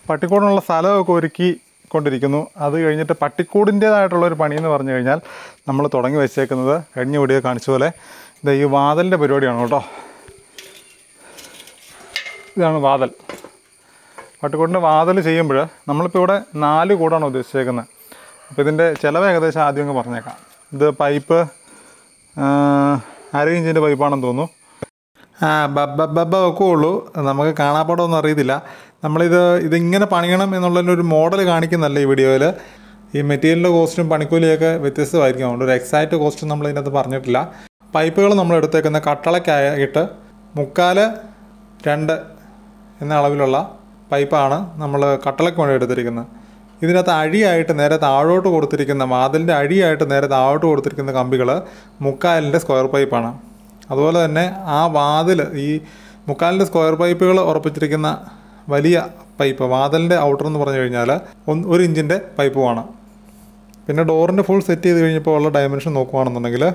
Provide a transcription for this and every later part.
പട്ടിക്കൂടിനുള്ള സ്ഥലമൊക്കെ ഒരുക്കി കൊണ്ടിരിക്കുന്നു അത് കഴിഞ്ഞിട്ട് പട്ടിക്കൂടിൻ്റേതായിട്ടുള്ള ഒരു പണി എന്ന് പറഞ്ഞു കഴിഞ്ഞാൽ നമ്മൾ തുടങ്ങി വെച്ചേക്കുന്നത് കഴിഞ്ഞ വീഡിയോ കാണിച്ച പോലെ ഇത് ഈ വാതലിൻ്റെ പരിപാടിയാണ് കേട്ടോ ഇതാണ് വാതൽ പട്ടിക്കൂടിൻ്റെ വാതൽ ചെയ്യുമ്പോൾ നമ്മളിപ്പോൾ ഇവിടെ നാല് കൂടാണ് ഉദ്ദേശിച്ചേക്കുന്നത് അപ്പോൾ ഇതിൻ്റെ ചിലവ് ഏകദേശം ആദ്യം അങ്ങ് പറഞ്ഞേക്കാം ഇത് പൈപ്പ് അര ഇഞ്ചിൻ്റെ പൈപ്പാണെന്ന് തോന്നുന്നു ആ ബബ്ബ ബബ്ബ ഒക്കെ ഉള്ളൂ നമുക്ക് കാണാപ്പാടമൊന്നും അറിയത്തില്ല നമ്മളിത് ഇതിങ്ങനെ പണിയണം എന്നുള്ളതിൻ്റെ ഒരു മോഡൽ കാണിക്കുന്നല്ല ഈ വീഡിയോയിൽ ഈ മെറ്റീരിയലിൻ്റെ കോസ്റ്റും പണിക്കൂലിയൊക്കെ വ്യത്യസ്തമായിരിക്കും അതുകൊണ്ട് ഒരു എക്സാക്റ്റ് കോസ്റ്റ് നമ്മൾ ഇതിനകത്ത് പറഞ്ഞിട്ടില്ല പൈപ്പുകൾ നമ്മൾ എടുത്തേക്കുന്ന കട്ടളയ്ക്കായിട്ട് മുക്കാല് രണ്ട് എന്ന അളവിലുള്ള പൈപ്പാണ് നമ്മൾ കട്ടളയ്ക്ക് വേണ്ടി എടുത്തിരിക്കുന്നത് ഇതിനകത്ത് അഴിയായിട്ട് നേരെ താഴോട്ട് കൊടുത്തിരിക്കുന്ന വാതിലിൻ്റെ അഴിയായിട്ട് നേരെ താഴോട്ട് കൊടുത്തിരിക്കുന്ന കമ്പികൾ മുക്കാലിൻ്റെ സ്ക്വയർ പൈപ്പാണ് അതുപോലെ തന്നെ ആ വാതിൽ ഈ മുക്കാലിൻ്റെ സ്ക്വയർ പൈപ്പുകൾ ഉറപ്പിച്ചിരിക്കുന്ന വലിയ പൈപ്പ് വാതിലിൻ്റെ ഔട്ടർ എന്ന് പറഞ്ഞു കഴിഞ്ഞാൽ ഒന്ന് ഒരു ഇഞ്ചിൻ്റെ പൈപ്പുമാണ് പിന്നെ ഡോറിൻ്റെ ഫുൾ സെറ്റ് ചെയ്ത് കഴിഞ്ഞപ്പോൾ ഉള്ള ഡയമെൻഷൻ നോക്കുകയാണെന്നുണ്ടെങ്കിൽ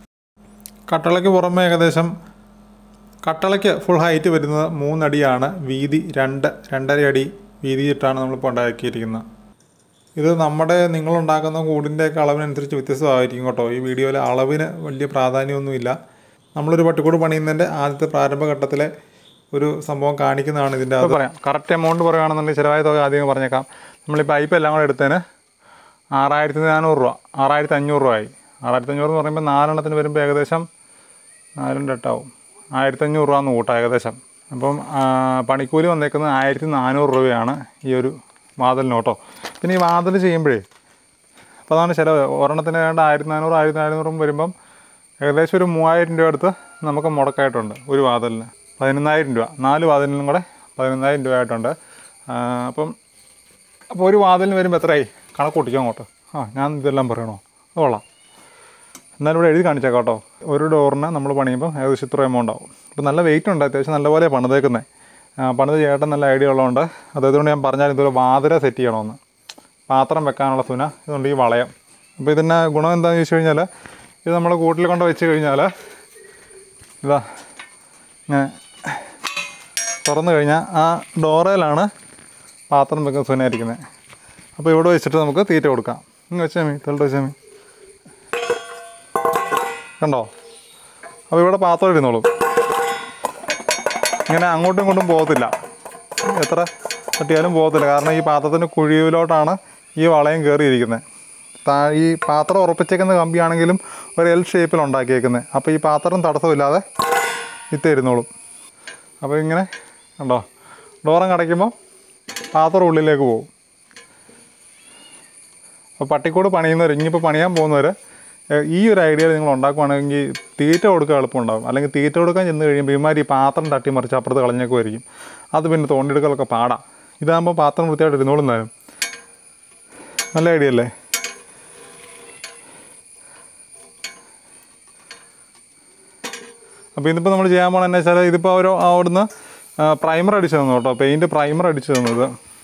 കട്ടളയ്ക്ക് പുറമെ ഏകദേശം കട്ടളയ്ക്ക് ഫുൾ ഹൈറ്റ് വരുന്നത് മൂന്നടിയാണ് വീതി രണ്ട് രണ്ടര അടി വീതിയിട്ടാണ് നമ്മളിപ്പോൾ ഉണ്ടാക്കിയിരിക്കുന്നത് ഇത് നമ്മുടെ നിങ്ങളുണ്ടാക്കുന്ന കൂടിൻ്റെയൊക്കെ അളവിനനുസരിച്ച് വ്യത്യസ്തമായിരിക്കും കേട്ടോ ഈ വീഡിയോയിൽ അളവിന് വലിയ പ്രാധാന്യമൊന്നുമില്ല നമ്മളൊരു പട്ടിക്കൂട് പണിയുന്നതിൻ്റെ ആദ്യത്തെ പ്രാരംഭഘട്ടത്തിലെ ഒരു സംഭവം കാണിക്കുന്നതാണ് ഇതിൻ്റെ അത് പറയാം കറക്റ്റ് എമൗണ്ട് പറയുകയാണെന്നുണ്ടെങ്കിൽ ചിലവായ തുക ആദ്യം പറഞ്ഞേക്കാം നമ്മൾ ഈ പൈപ്പ് എല്ലാം കൂടെ എടുത്തതിന് ആറായിരത്തി നാനൂറ് രൂപ ആറായിരത്തി അഞ്ഞൂറ് രൂപ ആയി ആറായിരത്തി അഞ്ഞൂറ് എന്ന് പറയുമ്പോൾ നാലെണ്ണത്തിന് വരുമ്പോൾ ഏകദേശം നാലും എട്ടാവും ആയിരത്തി അഞ്ഞൂറ് രൂപ എന്ന് കൂട്ടാം ഏകദേശം അപ്പം ആ, പണിക്കൂലി വന്നേക്കുന്നത് ആയിരത്തി നാനൂറ് രൂപയാണ് ഈ ഒരു വാതിലിന് കേട്ടോ പിന്നെ ഈ വാതിൽ ചെയ്യുമ്പോഴേ അപ്പോൾ അതാണ് ചിലവ് ഒരെണ്ണത്തിന് ഏതാണ്ട് ആയിരത്തി നാനൂറ് ആയിരത്തി നാനൂറും വരുമ്പം ഏകദേശം ഒരു മൂവായിരം രൂപ അടുത്ത് നമുക്ക് മുടക്കായിട്ടുണ്ട് ഒരു വാതിലിന് പതിനൊന്നായിരം രൂപ നാല് വാതിലിനും കൂടെ പതിനൊന്നായിരം രൂപ ആയിട്ടുണ്ട് ആ, അപ്പം അപ്പോൾ ഒരു വാതിലിന് വരുമ്പോൾ എത്രയായി കണക്ക് കൂട്ടിക്കോ അങ്ങോട്ട് ആ ഞാൻ ഇതെല്ലാം പറയണോ അത് കൊള്ളാം എന്നാലും ഇവിടെ എഴുതി കാണിച്ചേക്കാം കേട്ടോ ഒരു ഡോറിന് നമ്മൾ പണിയുമ്പോൾ ഏകദേശം ഇത്ര എമൗണ്ട് ആവും ഇപ്പോൾ നല്ല വെയിറ്റ് ഉണ്ട് അത്യാവശ്യം നല്ലപോലെ പണിതേക്കുന്നത് പണിത് ചേട്ടൻ നല്ല ഐഡിയ ഉള്ളതുകൊണ്ട് അതുകൊണ്ട് ഞാൻ പറഞ്ഞാൽ ഇതൊരു വാതിര സെറ്റ് ചെയ്യണമെന്ന് പാത്രം വെക്കാനുള്ള സുന ഇതുകൊണ്ട് ഈ വളയം അപ്പോൾ ഇതിൻ്റെ ഗുണം എന്താണെന്ന് ചോദിച്ചു കഴിഞ്ഞാൽ ഇത് നമ്മൾ കൂട്ടിൽ കൊണ്ട് വെച്ച് കഴിഞ്ഞാൽ ഇതാ ഇങ്ങനെ തുറന്നു കഴിഞ്ഞാൽ ആ ഡോറയിലാണ് പാത്രം വെക്കുന്ന സുനായിരിക്കുന്നത് അപ്പോൾ ഇവിടെ വെച്ചിട്ട് നമുക്ക് തീറ്റ കൊടുക്കാം ഇങ്ങനെ വെച്ചാൽ മീ തെളിട്ട് വെച്ചാൽ മീ കണ്ടോ അപ്പോൾ ഇവിടെ പാത്രം ഇരുന്നോളും ഇങ്ങനെ അങ്ങോട്ടും ഇങ്ങോട്ടും പോകത്തില്ല എത്ര തട്ടിയാലും പോകത്തില്ല കാരണം ഈ പാത്രത്തിൻ്റെ കുഴിയിലോട്ടാണ് ഈ വളയം കയറിയിരിക്കുന്നത് താ ഈ പാത്രം ഉറപ്പിച്ചേക്കുന്ന കമ്പിയാണെങ്കിലും ഒരു എൽ ഷേപ്പിൽ ഉണ്ടാക്കിയേക്കുന്നത് അപ്പോൾ ഈ പാത്രം തടസ്സമില്ലാതെ ഇത്ത ഇരുന്നോളും അപ്പോൾ ഇങ്ങനെ കണ്ടോ ഡോറം കടയ്ക്കുമ്പോൾ പാത്രം ഉള്ളിലേക്ക് പോകും അപ്പോൾ പട്ടിക്കൂട് പണിയുന്നവർ ഇനിയിപ്പോൾ പണിയാൻ പോകുന്നവർ ഏഹ്, ഈ ഒരു ഐഡിയ നിങ്ങൾ ഉണ്ടാക്കുവാണെങ്കിൽ തീറ്റ കൊടുക്കാൻ എളുപ്പമുണ്ടാകും അല്ലെങ്കിൽ തീറ്റ കൊടുക്കാൻ ചെന്ന് കഴിയുമ്പോൾ ഇമാരി ഈ പാത്രം തട്ടിമറിച്ച് അപ്പുറത്ത് കളഞ്ഞേക്കുമായിരിക്കും അത് പിന്നെ തോണ്ടിയെടുക്കലൊക്കെ പാടാം ഇതാകുമ്പോൾ പാത്രം വൃത്തിയായിട്ട് ഇരുന്നോളും താനും നല്ല ഐഡിയ അല്ലേ അപ്പോൾ ഇതിപ്പോൾ നമ്മൾ ചെയ്യാൻ പോകണം എന്താ വെച്ചാൽ ഇതിപ്പോൾ ഒരു അവിടുന്ന് പ്രൈമർ അടിച്ചു തന്നു കേട്ടോ പെയിൻറ്റ് പ്രൈമർ അടിച്ചു തന്നത്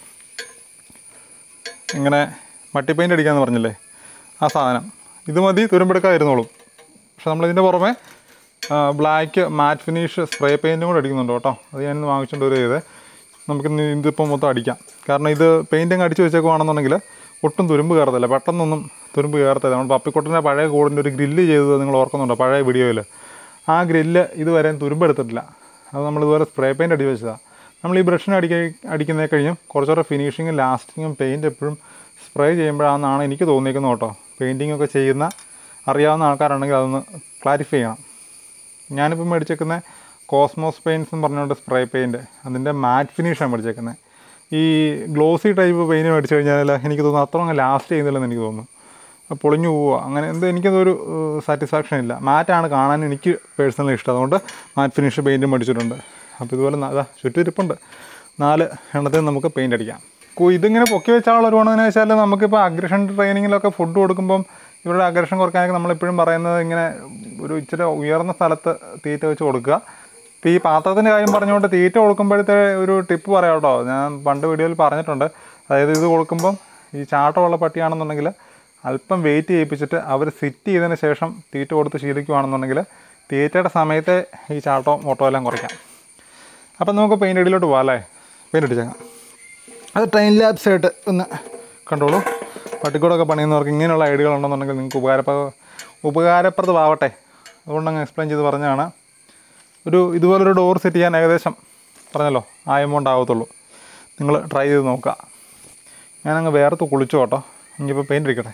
ഇങ്ങനെ മട്ടി പെയിൻ്റ് അടിക്കാമെന്ന് പറഞ്ഞില്ലേ ആ സാധനം ഇത് മതി തുരുമ്പെടുക്കാതിരുന്നോളും പക്ഷെ നമ്മളിതിൻ്റെ പുറമെ ബ്ലാക്ക് മാറ്റ് ഫിനിഷ് സ്പ്രേ പെയിൻറ്റും കൂടെ അടിക്കുന്നുണ്ട് കേട്ടോ അത് ഞാൻ ഇന്ന് വാങ്ങിച്ചുകൊണ്ട് വരിക ചെയ്തേ നമുക്ക് ഇന്ന് ഇതിപ്പോൾ മൊത്തം അടിക്കാം കാരണം ഇത് പെയിൻറ്റിങ് അടിച്ച് വെച്ചേക്കുവാണെന്നുണ്ടെങ്കിൽ ഒട്ടും തുരുമ്പ് കയറത്തില്ല പെട്ടെന്നൊന്നും തുരുമ്പ് കയറത്തില്ല നമ്മൾ പപ്പിക്കൊട്ടിൻ്റെ പഴയ കൂടിൻ്റെ ഒരു ഗ്രില്ല് ചെയ്തത് നിങ്ങൾ ഓർക്കുന്നുണ്ടോ പഴയ വീഡിയോയിൽ ആ ഗ്രില്ല് ഇതുവരെ തുരുമ്പെടുത്തിട്ടില്ല അത് നമ്മൾ ഇതുപോലെ സ്പ്രേ പെയിൻറ്റ് അടിച്ച് വെച്ചതാണ് നമ്മൾ ഈ ബ്രഷിന് അടിക്ക അടിക്കുന്നേ കഴിഞ്ഞും കുറച്ചുകൂടെ ഫിനിഷിങ്ങും ലാസ്റ്റിങ്ങും പെയിൻറ്റ് എപ്പോഴും സ്പ്രേ ചെയ്യുമ്പോഴാണെന്നാണ് എനിക്ക് തോന്നിയിരിക്കുന്നത് കേട്ടോ പെയിൻറ്റിംഗ് ഒക്കെ ചെയ്യുന്ന അറിയാവുന്ന ആൾക്കാരുണ്ടെങ്കിൽ അതൊന്ന് ക്ലാരിഫൈ ചെയ്യണം ഞാനിപ്പോൾ മേടിച്ചേക്കുന്ന കോസ്മോസ് പെയിൻസ് എന്ന് പറഞ്ഞുകൊണ്ട് സ്പ്രേ പെയിൻറ്റ് അതിൻ്റെ മാറ്റ് ഫിനിഷാണ് മേടിച്ചേക്കുന്നത് ഈ ഗ്ലോസി ടൈപ്പ് പെയിൻറ്റ് മേടിച്ച് കഴിഞ്ഞാൽ എനിക്ക് തോന്നുന്നു അത്ര അങ്ങ് ലാസ്റ്റ് ചെയ്യുന്നില്ലെന്ന് എനിക്ക് തോന്നുന്നു അത് പൊളിഞ്ഞു പോവുക അങ്ങനെ എന്തോ എനിക്കതൊരു സാറ്റിസ്ഫാക്ഷൻ ഇല്ല മാറ്റാണ് കാണാൻ എനിക്ക് പേഴ്സണലി ഇഷ്ടം അതുകൊണ്ട് മാറ്റ് ഫിനിഷ് പെയിൻറ്റ് മേടിച്ചിട്ടുണ്ട് അപ്പോൾ ഇതുപോലെ ന- അതാ ചുറ്റിരിപ്പുണ്ട് നാല് എണ്ണത്തിൽ നമുക്ക് പെയിൻറ്റ് അടിക്കാം കു- ഇതിങ്ങനെ പൊക്കി വെച്ചാലുള്ള ഒരു ഗുണമെന്ന് വെച്ചാൽ നമുക്കിപ്പോൾ അഗ്രഷൻ ട്രെയിനിങ്ങിലൊക്കെ ഫുഡ് കൊടുക്കുമ്പം ഇവരുടെ അഗ്രഷൻ കുറയ്ക്കാനൊക്കെ നമ്മളെപ്പോഴും പറയുന്നത് ഇങ്ങനെ ഒരു ഇച്ചിരി ഉയർന്ന സ്ഥലത്ത് തീറ്റ വെച്ച് കൊടുക്കുക ഇപ്പോൾ ഈ പാത്രത്തിൻ്റെ കാര്യം പറഞ്ഞുകൊണ്ട് തീറ്റ കൊടുക്കുമ്പോഴത്തെ ഒരു ടിപ്പ് പറയാം കേട്ടോ ഞാൻ പണ്ട് വീഡിയോയിൽ പറഞ്ഞിട്ടുണ്ട് അതായത് ഇത് കൊടുക്കുമ്പം ഈ ചാട്ടമുള്ള പട്ടിയാണെന്നുണ്ടെങ്കിൽ അല്പം വെയിറ്റ് ചെയ്യിപ്പിച്ചിട്ട് അവർ സിറ്റ് ചെയ്തതിന് ശേഷം തീറ്റ കൊടുത്ത് ശീലിക്കുകയാണെന്നുണ്ടെങ്കിൽ തീറ്റയുടെ സമയത്തെ ഈ ചാട്ടവും ഓട്ടോ എല്ലാം കുറയ്ക്കാം അപ്പം നമുക്ക് പെയിൻ്റ് അടിയിലോട്ട് പോകാം അല്ലേ പെയിൻ്റ് അടിച്ചേക്കാം അത് ടൈം ലാബ്സ് ആയിട്ട് ഒന്ന് കണ്ടോളൂ പട്ടിക്കൂടൊക്കെ പണിയുന്നവർക്ക് ഇങ്ങനെയുള്ള ഐഡിയകൾ ഉണ്ടെന്നുണ്ടെങ്കിൽ നിങ്ങൾക്ക് ഉപകാരപ്രദ ഉപകാരപ്രദമാവട്ടെ അതുകൊണ്ട് അങ്ങ് എക്സ്പ്ലെയിൻ ചെയ്ത് പറഞ്ഞതാണ് ഒരു ഇതുപോലൊരു ഡോർ സെറ്റ് ചെയ്യാൻ ഏകദേശം പറഞ്ഞല്ലോ ആ എമൗണ്ട് ആവത്തുള്ളൂ നിങ്ങൾ ട്രൈ ചെയ്ത് നോക്കുക ഞാനങ്ങ് വേർത്ത് കുളിച്ചു കേട്ടോ ഇനിയിപ്പോൾ പെയിൻ്റ് അടിക്കട്ടെ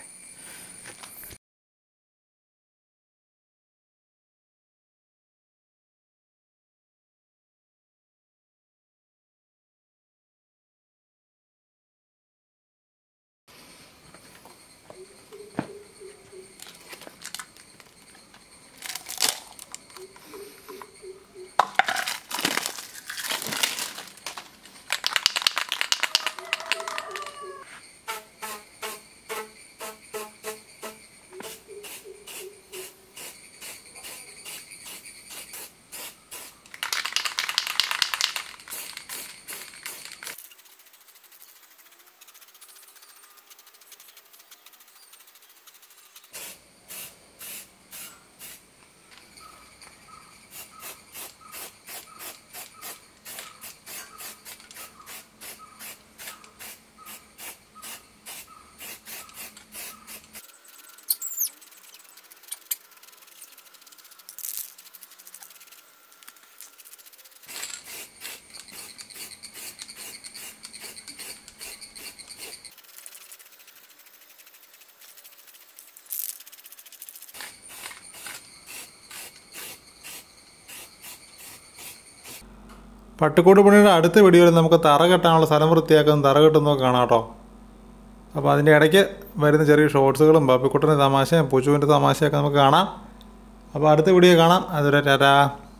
പട്ടിക്കൂട് പണിയുടെ അടുത്ത വീഡിയോയിൽ നമുക്ക് തറ കെട്ടാനുള്ള സ്ഥലം വൃത്തിയാക്കുന്ന തറ കെട്ടുന്നതൊക്കെ കാണാം കേട്ടോ അപ്പോൾ അതിൻ്റെ ഇടയ്ക്ക് വരുന്ന ചെറിയ ഷോർട്സുകളും പപ്പിക്കുട്ടൻ്റെ തമാശയും പൂച്ചുവിൻ്റെ തമാശയൊക്കെ നമുക്ക് കാണാം അപ്പോൾ അടുത്ത വീഡിയോ കാണാം അതുവരെ ടാറ്റാ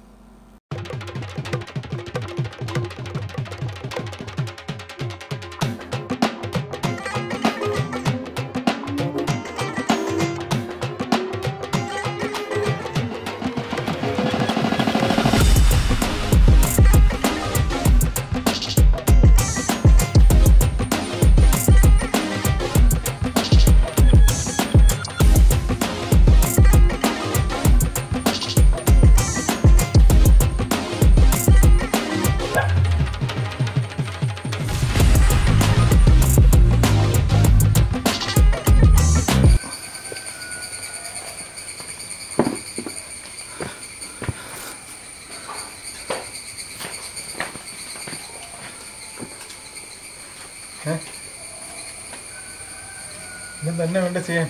ഇത് തന്നെ വേണ്ട ചെയ്യാൻ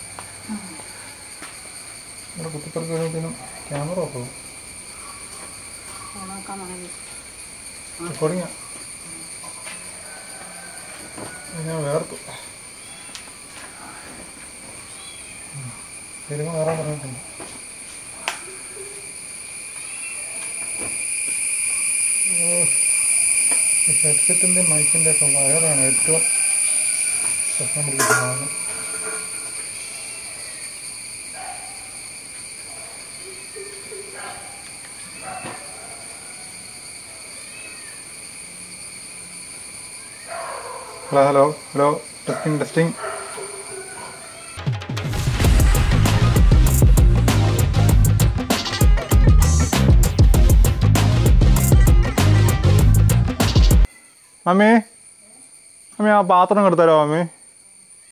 ഇവിടെ കുത്തിപ്പറക്ക് വരുമ്പോഴത്തേനും ക്യാമറ ഓഫ് ആവും റെക്കോർഡിങ് ഞാൻ വേർത്തു പെരുമ വേറെ പറഞ്ഞിട്ടുണ്ട് ഓ ഈ ഹെഡ്സെറ്റിൻ്റെ മൈക്കിൻ്റെ ഒക്കെ വയറാണ് ഏറ്റവും പ്രശ്നം പിടിക്കുന്നത് hello hello hello testing testing mummy mummy ആ പാത്രം എടുത്തരോ മമ്മി